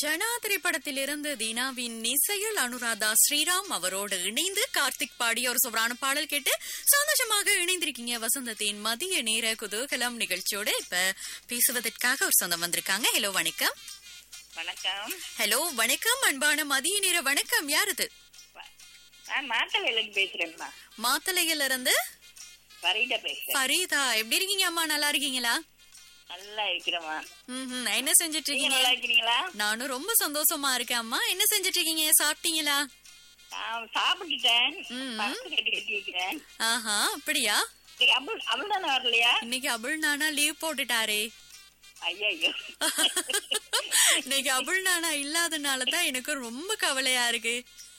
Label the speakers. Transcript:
Speaker 1: ஜனா திரைப்படத்திலிருந்து தீனாவின் இசையில் அனுராதா ஸ்ரீராம் அவரோடு இணைந்து கார்த்திக் பாடிய ஒரு சுவரான பாடல் கேட்டு சந்தோஷமாக இணைந்திருக்கீங்க வசந்தத்தின் மதிய நேர குதூகலம் நிகழ்ச்சியோட இப்ப பேசுவதற்காக ஒரு சொந்தம் வந்திருக்காங்க ஹலோ வணக்கம்
Speaker 2: வணக்கம்
Speaker 1: ஹலோ வணக்கம் அன்பான மதிய நேர வணக்கம் யாருது
Speaker 2: வ- நான் மாத்தவேலுக்கு பேசுறேன்மா
Speaker 1: மாத்தளையில இருந்து
Speaker 2: ஃபரீடா பேசுறேன்
Speaker 1: ஃபரீதா எப்படி இருக்கீங்க அம்மா நல்லா இருக்கீங்களா
Speaker 2: நல்லா இருக்கிறேம்மா
Speaker 1: ம்ஹும். என்ன செஞ்சுட்டு
Speaker 2: நீங்க
Speaker 1: இருக்கீங்க
Speaker 2: நல்லா இருக்கிறீங்களா
Speaker 1: நானும் ரொம்ப சந்தோஷமா இருக்கேன் அம்மா என்ன செஞ்சுட்டு இருக்கீங்க சாப்பிட்டீங்களா
Speaker 2: நான் சாப்பிட்டுட்டேன்
Speaker 1: ம்.
Speaker 2: பருப்பு கட்டி கட்டி வைக்கிறேன்
Speaker 1: ஆஹா அப்படியா
Speaker 2: இன்னைக்கு அபுல் அபுல் தானே வரலையா
Speaker 1: இன்னைக்கு அபுல் நானா லீவ் போட்டுட்டாரே
Speaker 2: ஐயோ ஐயோ
Speaker 1: இன்னைக்கு அபுல் நானா இல்லாதனால தான் எனக்கு ரொம்ப கவலையா இருக்கு